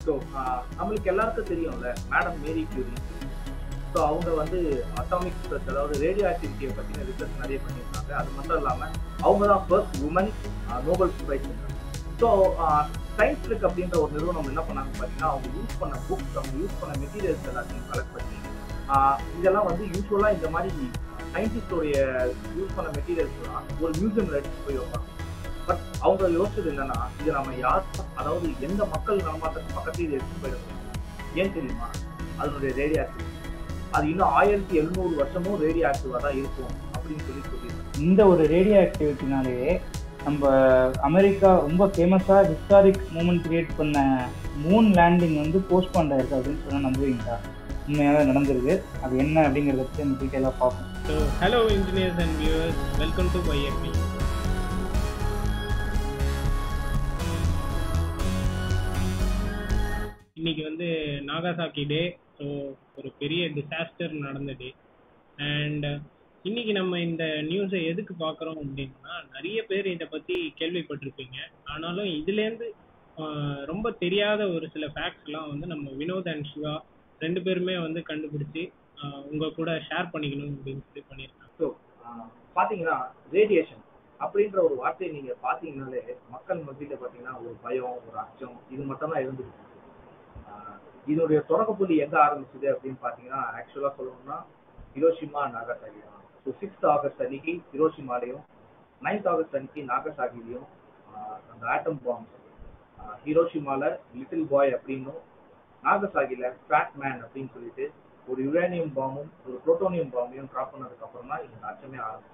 So நம்மளுக்கு எல்லாருக்கும் தெரியும்ல மேடம் மேரி கியூரி ஸோ அவங்க வந்து அட்டாமிக் ரிசர்ச் அதாவது ரேடியோ ஆக்டிவிட்டியை பற்றின ரிசர்ச் நிறைய பண்ணியிருக்காங்க அது மட்டும் இல்லாமல் அவங்க தான் first woman Nobel prize so science trick அப்படின்ற ஒரு நிறுவனம் என்ன பண்ணாங்க பார்த்தீங்கன்னா அவங்க யூஸ் பண்ண புக்ஸ் அவங்க யூஸ் பண்ண மெட்டீரியல்ஸ் எல்லாத்தையும் கலெக்ட் பண்ணி ஆஹ் இதெல்லாம் வந்து யூஸ்வலாக இந்த மாதிரி சயின்டிஸ்டோடைய யூஸ் பண்ண மெட்டீரியல்ஸ்லாம் ஒரு மியூசியம்ல எடுத்து போய் வைப்பாங்க பட் அவங்க யோசிச்சது என்னன்னா இது நம்ம யார் அதாவது எந்த மக்கள் நடமாட்டத்துக்கு பக்கத்துல இது எடுத்து போயிடணும் ஏன் தெரியுமா அதனுடைய ரேடியோ ஆக்டிவ் அது இன்னும் ஆயிரத்தி எழுநூறு வருஷமும் ரேடியோ ஆக்டிவா தான் இருக்கும் அப்படின்னு சொல்லி சொல்லியிருக்காங்க இந்த ஒரு ரேடியோ ஆக்டிவிட்டினாலேயே நம்ம அமெரிக்கா ரொம்ப ஃபேமஸாக ஹிஸ்டாரிக் மூமெண்ட் கிரியேட் பண்ண மூன் லேண்டிங் வந்து போஸ்ட்பாண்ட் ஆயிருக்கு அப்படின்னு சொன்னால் நம்புவீங்களா உண்மையாக நடந்திருக்கு அது என்ன அப்படிங்கிறத பற்றி நம்ம டீட்டெயிலாக பார்ப்போம் So, hello engineers and viewers, welcome to YFP. இன்னைக்கு வந்து நாகாசாக்கி டே ஸோ ஒரு பெரிய டிசாஸ்டர் நடந்த டே அண்ட் இன்னைக்கு நம்ம இந்த நியூஸை எதுக்கு பார்க்குறோம் அப்படின்னா நிறைய பேர் இதை பற்றி கேள்விப்பட்டிருப்பீங்க ஆனாலும் இதுலேருந்து ஆஹ், ரொம்ப தெரியாத ஒரு சில ஃபேக்ட்ஸ்லாம் வந்து நம்ம வினோத் அண்ட் சிவா ரெண்டு பேருமே வந்து கண்டுபிடிச்சி ஆஹ், உங்க கூட ஷேர் பண்ணிக்கணும் அப்படின்னு சொல்லி பண்ணியிருக்காங்க ஸோ பார்த்தீங்கன்னா ரேடியேஷன் அப்படின்ற ஒரு வார்த்தையை நீங்க பார்த்தீங்கன்னாலே மக்கள் மத்தியில பார்த்தீங்கன்னா ஒரு பயம் ஒரு அச்சம் இது மட்டும் தான் இருந்துட்டு இருக்கு. ஆஹ் இதனுடைய தொடக்க புள்ளி எங்க ஆரம்பிச்சது அப்படின்னு பார்த்தீங்கன்னா ஆக்சுவலா சொல்லணும்னா ஹிரோஷிமா நாகசாகி தான் ஸோ சிக்ஸ்த் ஆகஸ்ட் அன்னைக்கு ஹிரோஷிமாலையும் நைன்த் ஆகஸ்ட் அன்னைக்கு நாகசாகிலையும் ஆஹ் அந்த ஆட்டம் பாம்ஸ் ஹிரோஷிமால லிட்டில் பாய் அப்படின்னும் நாகசாகில ஃபேட் மேன் அப்படின்னு சொல்லிட்டு ஒரு யுரேனியம் பாம்பும் ஒரு புரோட்டோனியம் பாம்பையும் ட்ராப் பண்ணதுக்கு அப்புறம் தான் இந்த அச்சமே ஆரம்பிச்சு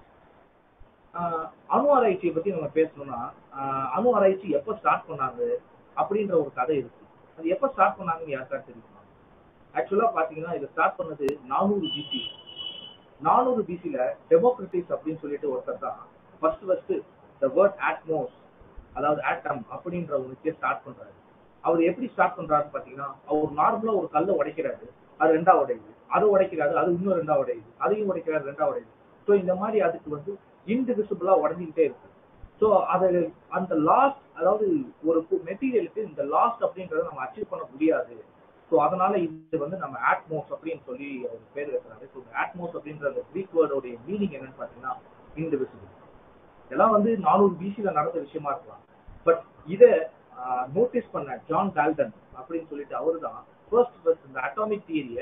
ஆஹ் அணு ஆராய்ச்சியை பத்தி நம்ம பேசணும்னா ஆஹ் அணு ஆராய்ச்சி எப்போ ஸ்டார்ட் பண்ணாங்க அப்படின்ற ஒரு கதை இருக்கு அது எப்போ ஸ்டார்ட் பண்ணாங்கன்னு யாருக்கா தெரியுமா ஆக்சுவலா பாத்தீங்கன்னா இதை ஸ்டார்ட் பண்ணது நானூறு பிசி நானூறு பிசில டெமோக்ரட்டிஸ் அப்படின்னு சொல்லிட்டு ஒருத்தர் தான் ஃபர்ஸ்ட் ஃபர்ஸ்ட் த வேர்ட் ஆட்மோஸ் அதாவது ஆட்டம் அப்படின்ற ஒன்றுக்கே ஸ்டார்ட் பண்றாரு அவர் எப்படி ஸ்டார்ட் பண்றாருன்னு பாத்தீங்கன்னா அவர் நார்மலா ஒரு கல்லை உடைக்கிறாரு அது ரெண்டா உடையுது அது உடைக்கிறாரு அது இன்னும் ரெண்டா உடையுது அதையும் உடைக்கிறாரு ரெண்டா உடையுது ஸோ இந்த மாதிரி அதுக்கு வந்து இன்டிவிசிபிளா உடஞ்சிக்கிட்டே இருக்கு ஸோ அது அந்த லாஸ்ட் அதாவது ஒரு மெட்டீரியலுக்கு இந்த லாஸ்ட் அப்படின்றத நம்ம அச்சீவ் பண்ண முடியாது ஸோ அதனால இது வந்து நம்ம ஆட்மோஸ் அப்படின்னு சொல்லி அவர் பேர் வைக்கிறாரு ஸோ ஆட்மோஸ் அப்படின்ற அந்த க்ரீக் வேர்டோடைய மீனிங் என்னன்னு பார்த்தீங்கன்னா இன்டிவிசிபிள் இதெல்லாம் வந்து நானூறு பிசில நடந்த விஷயமா இருக்கலாம் பட் இதை நோட்டீஸ் பண்ண ஜான் டால்டன் அப்படின்னு சொல்லிட்டு அவரு தான் ஃபர்ஸ்ட் ஃபர்ஸ்ட் இந்த அட்டாமிக் தியரியை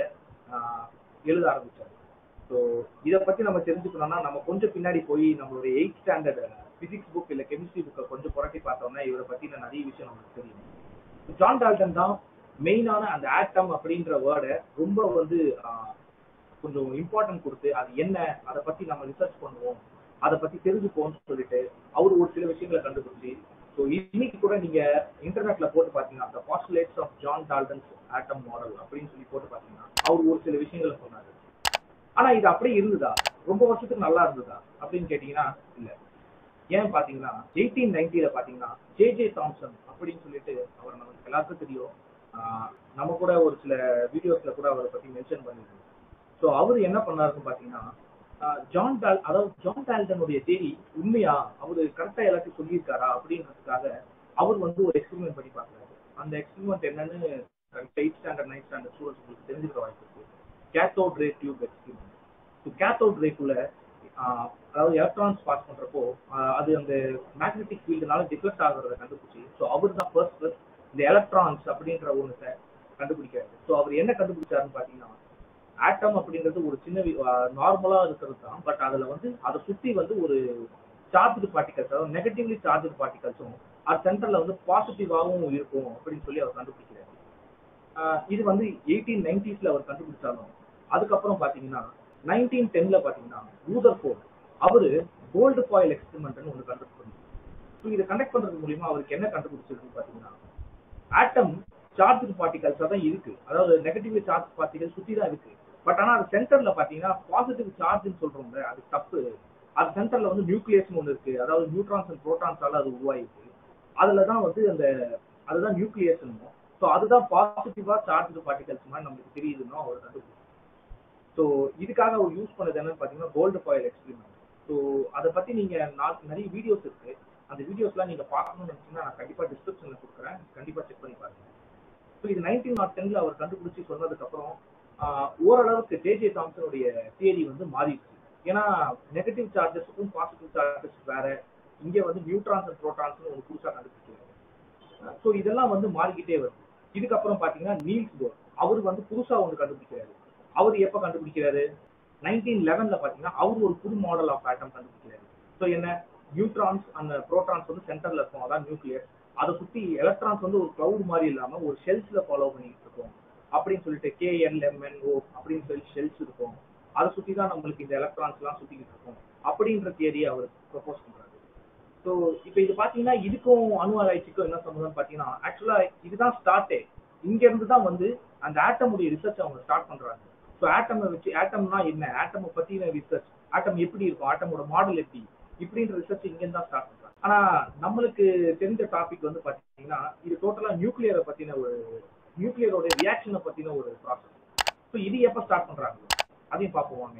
எழுத ஆரம்பிச்சாரு ஸோ இதை பத்தி நம்ம தெரிஞ்சுக்கணும்னா நம்ம கொஞ்சம் பின்னாடி போய் நம்மளுடைய எயிட் ஸ்டாண்டர்ட் பிசிக்ஸ் புக் இல்ல கெமிஸ்ட்ரி புக்கை கொஞ்சம் புரட்டி பார்த்தோம்னா இவரை பத்தின நிறைய விஷயம் நமக்கு தெரியும் ஜான் டால்டன் தான் மெயினான அந்த ஆட்டம் அப்படின்ற வேர்டை ரொம்ப வந்து ஆஹ், கொஞ்சம் இம்பார்ட்டன்ட் கொடுத்து அது என்ன அதை பத்தி நம்ம ரிசர்ச் பண்ணுவோம் அதை பத்தி தெரிஞ்சுப்போம்னு சொல்லிட்டு அவர் ஒரு சில விஷயங்களை கண்டுபிடிச்சி ஸோ இன்னைக்கு கூட நீங்க இன்டர்நெட்ல போட்டு பாத்தீங்கன்னா the postulates of John Dalton's atom model அப்படின்னு சொல்லி போட்டு பாத்தீங்கன்னா அவர் ஒரு சில விஷயங்களை சொன்னாரு ஆனா இது அப்படியே இருந்ததா ரொம்ப வருஷத்துக்கு நல்லா இருந்ததா அப்படின்னு கேட்டீங்கன்னா இல்ல ஏன் பாத்தீங்கன்னா எயிட்டீன் நைன்டில பாத்தீங்கன்னா ஜே ஜே தாம்சன் அப்படின்னு சொல்லிட்டு அவர் நமக்கு எல்லாருக்கும் தெரியும் ஆஹ் நம்ம கூட ஒரு சில வீடியோஸ்ல கூட அவரை பத்தி மென்ஷன் பண்ணிருக்கோம் ஸோ அவர் என்ன பண்ணாருன்னு பாத்தீங்கன்னா ஆஹ் ஜான் டால் அதாவது ஜான் டால்டனுடைய தேதி உண்மையா அவரு கரெக்டா எல்லாத்தையும் சொல்லியிருக்காரா அப்படின்றதுக்காக அவர் வந்து ஒரு எக்ஸ்பெரிமெண்ட் பண்ணி பார்க்கறாரு அந்த எக்ஸ்பெரிமெண்ட் என்னன்னு eight standard ninth standard students உங்களுக்கு தெரிஞ்சுக்க வாய்ப்பு இருக்கு cathode ray tube experiment so cathode ரேக்குள்ள அதாவது எலக்ட்ரான்ஸ் பாஸ் பண்றப்போ ஆஹ் அது அந்த மேக்னெட்டிக் ஃபீல்டுனால டிஃபெக்ட் ஆகுறத கண்டுபிடிச்சி ஸோ அவர் தான் ஃபர்ஸ்ட் ஃபர்ஸ்ட் இந்த எலக்ட்ரான்ஸ் அப்படின்ற ஒன்று கண்டுபிடிக்கிறாரு ஸோ அவர் என்ன கண்டுபிடிச்சாருன்னு பார்த்தீங்கன்னா ஆட்டம் அப்படின்றது ஒரு சின்ன நார்மலா இருக்கிறது தான் பட் அதுல வந்து அதை சுத்தி வந்து ஒரு சார்ஜ்டு பார்ட்டிகல்ஸ் அதாவது நெகட்டிவ்லி சார்ஜ்டு பார்ட்டிகல்ஸும் அது சென்டர்ல வந்து பாசிட்டிவாகவும் இருக்கும் அப்படின்னு சொல்லி அவர் கண்டுபிடிக்கிறாரு ஆஹ் இது வந்து எயிட்டீன் நைன்டிஸ்ல அவர் கண்டுபிடிச்சாலும் அதுக்கப்புறம் பாத்தீங்கன்னா நைன்டீன் டென்ல பாத்தீங்கன்னா ரூதர் ஃபோர்ட் அவரு கோல்டு ஃபாயில் எக்ஸ்பெரிமெண்ட்னு ஒன்று கண்டுபிடிச்சாரு ஸோ இதை கண்டக்ட் பண்றது மூலியமா அவருக்கு என்ன கண்டுபிடிச்சிருக்கு பாத்தீங்கன்னா ஆட்டம் சார்ஜ் பார்ட்டிகல்ஸா தான் இருக்கு அதாவது நெகட்டிவ்லி சார்ஜ் பார்ட்டிகல் சுத்தி தான் இருக்கு பட் ஆனா அது சென்டர்ல பாத்தீங்கன்னா பாசிட்டிவ் சார்ஜ்னு சொல்றோம்ல அது தப்பு அது சென்டர்ல வந்து நியூக்ளியஸ்னு ஒன்று இருக்கு அதாவது நியூட்ரான்ஸ் அண்ட் புரோட்டான்ஸால அது உருவாயிருக்கு அதுல தான் வந்து அந்த அதுதான் நியூக்ளியஸ் ஸோ அதுதான் பாசிட்டிவா சார்ஜ் பார்ட்டிகல்ஸ் மாதிரி நமக்கு தெரியுதுன்னு அவர் கண்டுபிடிச்சார் ஸோ இதுக்காக அவர் யூஸ் பண்ணது என்னன்னு பாத்தீங்கன்னா கோல்டு ஃபாயில் எக்ஸ்பெரிமெண்ட் ஸோ அதை பத்தி நீங்க நான் நிறைய வீடியோஸ் இருக்கு அந்த வீடியோஸ்லாம் நீங்க பார்க்கணும்னு நினைச்சீங்கன்னா நான் கண்டிப்பா டிஸ்கிரிப்ஷன்ல கொடுக்குறேன் கண்டிப்பா செக் பண்ணி பாருங்க ஸோ இது நைன்டீன் நாட் டென்ல அவர் கண்டுபிடிச்சு சொன்னதுக்கு அப்புறம் ஆஹ், ஓரளவுக்கு ஜேஜே தாம்சனுடைய தியரி வந்து மாறிடுச்சு ஏன்னா நெகட்டிவ் சார்ஜஸுக்கும் பாசிட்டிவ் சார்ஜஸ் வேற இங்க வந்து நியூட்ரான்ஸ் அண்ட் ப்ரோட்டான்ஸ் ஒரு புதுசா கண்டுபிடிக்கிறாரு ஸோ இதெல்லாம் வந்து மாறிக்கிட்டே வருது இதுக்கப்புறம் பாத்தீங்கன்னா நீல்ஸ் போர் அவர் வந்து புதுசா ஒன்று கண்டுபிடிக்கிறாரு அவர் எப்ப கண்டுபிடிக்கிறாரு நைன்டீன் லெவன்ல பாத்தீங்கன்னா அவர் ஒரு புது மாடல் ஆஃப் ஆட்டம் கண்டுபிடிக்கிறாரு ஸோ என்ன நியூட்ரான்ஸ் அந்த ப்ரோட்டான்ஸ் வந்து சென்டர்ல இருக்கும் அதான் நியூக்ளியர் அதை சுத்தி எலக்ட்ரான்ஸ் வந்து ஒரு கிளவுட் மாதிரி இல்லாம ஒரு ஷெல்ஸ்ல ஃபாலோ பண்ணிட்டு இருக்கும் அப்படின்னு சொல்லிட்டு கேஎன்எம்என்ஓ அப்படின்னு சொல்லி ஷெல்ஸ் இருக்கும் அதை சுத்தி தான் நம்மளுக்கு இந்த எலக்ட்ரான்ஸ் எல்லாம் சுத்திக்கிட்டு இருக்கும் அப்படின்ற தியரியை அவர் ப்ரொபோஸ் பண்றாரு ஸோ இப்போ இது பாத்தீங்கன்னா இதுக்கும் அணு ஆராய்ச்சிக்கும் என்ன சம்மந்தம் பாத்தீங்கன்னா ஆக்சுவலா இதுதான் ஸ்டார்ட்டே இங்க இருந்து தான் வந்து அந்த ஆட்டமுடைய ரிசர்ச் அவங்க ஸ்டார்ட் பண்றாங்க ஸோ ஆட்டமை வச்சு ஆட்டம்னா என்ன ஆட்டமை பத்தின ரிசர்ச் ஆட்டம் எப்படி இருக்கும் ஆட்டமோட மாடல் எப்படி இப்படின்ற ரிசர்ச் இங்க இருந்து தான் ஸ்டார்ட் பண்றாங்க ஆனா நம்மளுக்கு தெரிஞ்ச டாபிக் வந்து பாத்தீங்கன்னா இது டோட்டலா நியூக்ளியரை பத்தின ஒரு நியூக்ளியரோட ரியாக்ஷனை பத்தின ஒரு ப்ராசஸ் ஸோ இது எப்ப ஸ்டார்ட் பண்றாங்க அதையும் பார்ப்போம் வாங்க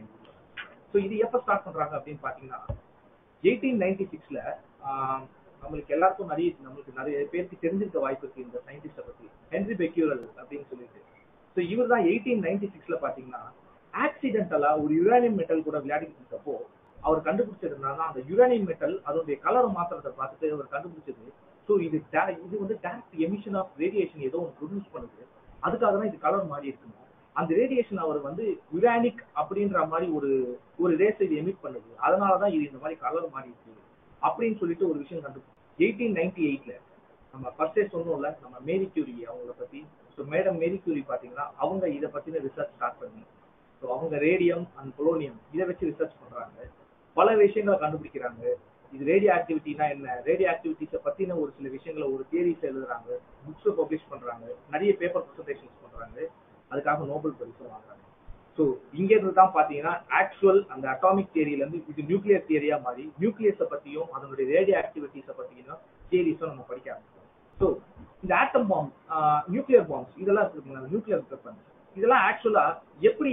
ஸோ இது எப்ப ஸ்டார்ட் பண்றாங்க அப்படின்னு பாத்தீங்கன்னா எயிட்டீன் நைன்டி சிக்ஸ்ல நம்மளுக்கு எல்லாருக்கும் நிறைய நம்மளுக்கு நிறைய பேருக்கு தெரிஞ்சிருக்க வாய்ப்பு இருக்கு இந்த சயின்டிஸ்ட பத்தி ஹென்ரி பெக்யூரல் அப்படின்னு சொல்லிட்டு ஸோ இவர் தான் எயிட்டீன் நைன்டி சிக்ஸ்ல பாத்தீங்கன்னா ஆக்சிடென்டலா ஒரு யுரேனியம் மெட்டல் கூட விளையாடிட்டு இருக்கப்போ அவர் கண்டுபிடிச்சதுனால அந்த யுரேனியம் மெட்டல் அதோடைய கலர் மாத்திரத்தை பார்த்துட்டு அவர் கண்டுபிடிச்சது ஸோ இது da- இது வந்து டேரக்ட் எமிஷன் ஆஃப் ரேடியேஷன் ஏதோ ஒன்று ப்ரொடியூஸ் பண்ணுது அதுக்காக தான் இது கலர் மாறி இருக்குங்க அந்த ரேடியேஷன் அவர் வந்து யுரானிக் அப்படின்ற மாதிரி ஒரு ஒரு ரேஸ் இது எமிட் பண்ணுது அதனால தான் இது இந்த மாதிரி கலர் மாறி இருக்கு அப்படின்னு சொல்லிட்டு ஒரு விஷயம் கண்டுபிடிச்சு எயிட்டீன் நைன்டி எயிட்ல நம்ம ஃபர்ஸ்டே சொன்னோம்ல நம்ம மேரி கியூரி அவங்கள பத்தி ஸோ மேடம் மேரி கியூரி பாத்தீங்கன்னா அவங்க இதை பத்தின ரிசர்ச் ஸ்டார்ட் பண்ணி ஸோ அவங்க ரேடியம் அண்ட் பொலோனியம் இதை வச்சு ரிசர்ச் பண்றாங்க பல விஷயங்களை கண்டுபிடிக்கிறாங்க இது ரேடியோ ஆக்டிவிட்டினா என்ன ரேடியோ ஆக்டிவிட்டிஸை பத்தின ஒரு சில விஷயங்களை ஒரு தியரிஸ் எழுதுறாங்க புக்ஸை பப்ளிஷ் பண்றாங்க நிறைய பேப்பர் ப்ரெசன்டேஷன்ஸ் பண்றாங்க அதுக்காக நோபல் பரிசும் வாங்குறாங்க ஸோ இங்க இருந்து தான் பாத்தீங்கன்னா ஆக்சுவல் அந்த அட்டாமிக் தியரியில இருந்து இது நியூக்ளியர் தியரியா மாறி நியூக்ளியஸை பத்தியும் அதனுடைய ரேடியோ ஆக்டிவிட்டிஸை பத்தியும் தியரிஸும் நம்ம படிக்க ஆரம்பிச்சோம் ஸோ இந்த ஆட்டம் பாம் நியூக்ளியர் பாம்ஸ் இதெல்லாம் இருக்குங்களா நியூக்ளியர் வெப்பன்ஸ் இதெல்லாம் ஆக்சுவலா எப்படி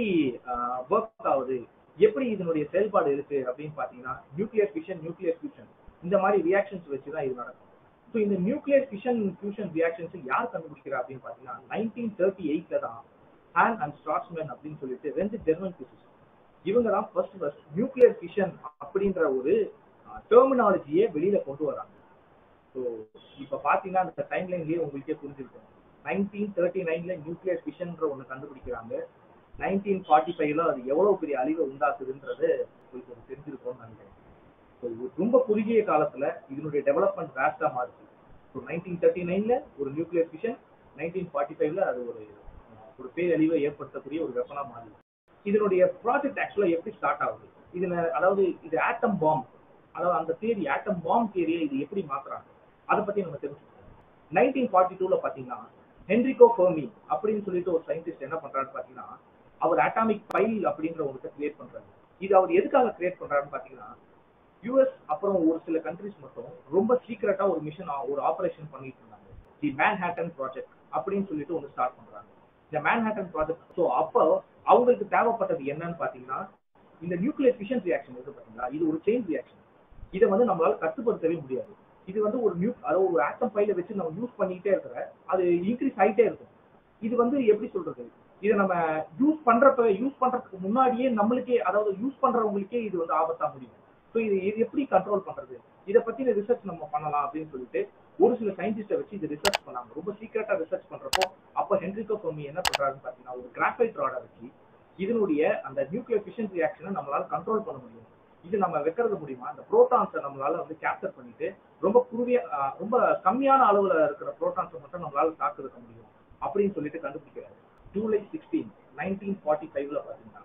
ஒர்க் ஆகுது எப்படி இதனுடைய செயல்பாடு இருக்கு அப்படின்னு பாத்தீங்கன்னா நியூக்ளியர் ஃபிஷன் நியூக்ளியர் ஃபியூஷன் இந்த மாதிரி ரியாக்ஷன்ஸ் வச்சு தான் இது நடக்கும் ஸோ இந்த நியூக்ளியர் ஃபிஷன் ஃபியூஷன் ரியாக்ஷன்ஸ் யார் கண்டுபிடிக்கிறா அப்படின்னு பாத்தீங்கன்னா நைன்டீன் தேர்ட்டி எயிட்ல தான் ஹேன் அண்ட் ஸ்ட்ராட்ஸ்மேன் அப்படின்னு சொல்லிட்டு ரெண்டு ஜெர்மன் பிசிஸ்ட் இவங்க தான் ஃபர்ஸ்ட் ஃபர்ஸ்ட் நியூக்ளியர் ஃபிஷன் அப்படின்ற ஒரு டெர்மினாலஜியை வெளியில கொண்டு வராங்க ஸோ இப்போ பார்த்தீங்கன்னா அந்த டைம்லைன்லேயே உங்களுக்கே புரிஞ்சிருக்கும் நைன்டீன் தேர்ட்டி நைன்ல நியூக்ளியர் ஃபிஷன்ற ஒன்று கண்டுபிடிக்கிறாங்க நைன்டீன் ஃபார்ட்டி ஃபைவ்ல அது எவ்வளவு பெரிய அழிவை உண்டாக்குதுன்றது உங்களுக்கு ஒரு தெரிஞ்சிருக்கும்னு நினைக்கிறேன் ஸோ இது ரொம்ப குறுகிய காலத்துல இதனுடைய டெவலப்மெண்ட் வேஸ்டா மாறுச்சு ஸோ நைன்டீன் தேர்ட்டி நைன்ல ஒரு நியூக்ளியர் ஃபிஷன் நைன்டீன் ஃபார்ட்டி ஃபைவ்ல அது ஒரு ஒரு பேரழிவை ஏற்படுத்தக்கூடிய ஒரு வெப்பனா மாறுது இதனுடைய ப்ராஜெக்ட் ஆக்சுவலா எப்படி ஸ்டார்ட் ஆகுது இதுல அதாவது இது ஆட்டம் பாம் அதாவது அந்த தியரி ஆட்டம் பாம் தியரியை இது எப்படி மாத்துறாங்க அதை பத்தி நம்ம தெரிஞ்சுக்கணும் நைன்டீன் ஃபார்ட்டி டூல பாத்தீங்கன்னா ஹென்ரிகோ ஃபெர்மி அப்படின்னு சொல்லிட்டு ஒரு சயின்டிஸ்ட் என்ன பண்றாருன்னு பாத்தீங்கன்னா அவர் அட்டாமிக் பைல் அப்படின்ற ஒன்று கிரியேட் பண்றாரு இது அவர் எதுக்காக கிரியேட் பண்றாருன்னு பாத்தீங்கன்னா யூஎஸ் அப்புறம் ஒரு சில கண்ட்ரிஸ் மட்டும் ரொம்ப சீக்கிரட்டா ஒரு மிஷன் ஒரு ஆபரேஷன் பண்ணிட்டு இருந்தாங்க தி மேன்ஹேட்டன் ப்ராஜெக்ட் அப்படின்னு சொல்லிட்டு ஒன்று ஸ்டார்ட் பண்றாங்க இந்த மேன்ஹேட்டன் ப்ராஜெக்ட் ஸோ அப்போ அவங்களுக்கு தேவைப்பட்டது என்னன்னு பாத்தீங்கன்னா இந்த நியூக்ளியர் ஃபிஷன் ரியாக்ஷன் இருக்கு பாத்தீங்களா இது ஒரு செயின் ரியாக்ஷன் இதை வந்து நம்மளால கட்டுப்படுத்தவே முடியாது இது வந்து ஒரு நியூ அதாவது ஒரு ஆட்டம் பைல வச்சு நம்ம யூஸ் பண்ணிக்கிட்டே இருக்கிற அது இன்க்ரீஸ் ஆயிட்டே இருக்கும் இது வந்து எப்படி சொல்றது இதை நம்ம யூஸ் பண்றப்ப யூஸ் பண்றதுக்கு முன்னாடியே நம்மளுக்கே அதாவது யூஸ் பண்றவங்களுக்கே இது வந்து ஆபத்தா முடியும் ஸோ இது இது எப்படி கண்ட்ரோல் பண்றது இதை பத்தின ரிசர்ச் நம்ம பண்ணலாம் அப்படின்னு சொல்லிட்டு ஒரு சில சயின்டிஸ்டை வச்சு இது ரிசர்ச் பண்ணாங்க ரொம்ப சீக்கிரட்டா ரிசர்ச் பண்றப்போ அப்போ ஹென்ரிகோ ஃபெர்மி என்ன பண்றாருன்னு பாத்தீங்கன்னா ஒரு கிராஃபைட் ராடை வச்சு இதனுடைய அந்த நியூக்ளியர் ஃபிஷன் ரியாக்ஷனை நம்மளால கண்ட்ரோல் பண்ண முடியும் இது நம்ம வைக்கிறது மூலியமா அந்த புரோட்டான்ஸை நம்மளால வந்து கேப்சர் பண்ணிட்டு ரொம்ப குறுகிய ஆஹ், ரொம்ப கம்மியான அளவுல இருக்கிற புரோட்டான்ஸை மட்டும் நம்மளால தாக்குறதுக்க முடியும் அப்படின்னு சொல்லிட்டு கண்டுபிடிக்கிறாரு ஜூலை சிக்ஸ்டீன் நைன்டீன் ஃபார்ட்டி ஃபைவ்ல பாத்தீங்கன்னா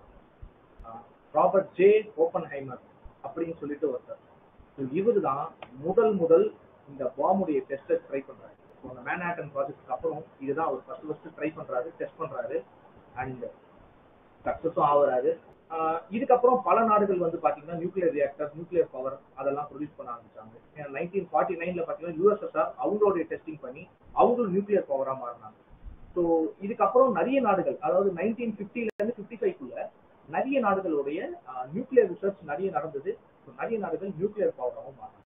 ராபர்ட் ஜே ஓப்பன்ஹைமர் அப்படின்னு சொல்லிட்டு ஒருத்தர் இவர் தான் முதல் முதல் இந்த பாம்புடைய டெஸ்ட்டை ட்ரை பண்றாரு So, அந்த மேன்ஹாட்டன் ப்ராஜெக்ட்க்கு அப்புறம் இதுதான் அவர் ஃபர்ஸ்ட் ஃபர்ஸ்ட் ட்ரை பண்றாரு டெஸ்ட் பண்றாரு அண்ட் சக்சஸும் ஆகுறாரு ஆஹ் இதுக்கப்புறம் பல நாடுகள் வந்து பாத்தீங்கன்னா நியூக்ளியர் ரியாக்டர் நியூக்ளியர் பவர் அதெல்லாம் ப்ரொடியூஸ் பண்ண ஆரம்பிச்சாங்க ஏன்னா நைன்டீன் ஃபார்ட்டி நைன்ல பாத்தீங்கன்னா யூஎஸ்எஸ்ஆர் அவங்களுடைய டெஸ்டிங் பண்ணி அவங்களும் நியூக்ளியர் பவரா மாறினாங்க ஸோ இதுக்கப்புறம் நிறைய நாடுகள் அதாவது நைன்டீன் ஃபிஃப்டில இருந்து ஃபிஃப்டி ஃபைவ்க்குள்ள நிறைய நாடுகளுடைய நியூக்ளியர் ரிசர்ச் நிறைய நடந்தது So, நிறைய நாடுகள் நியூக்ளியர் பவராகவும் மாறினாங்க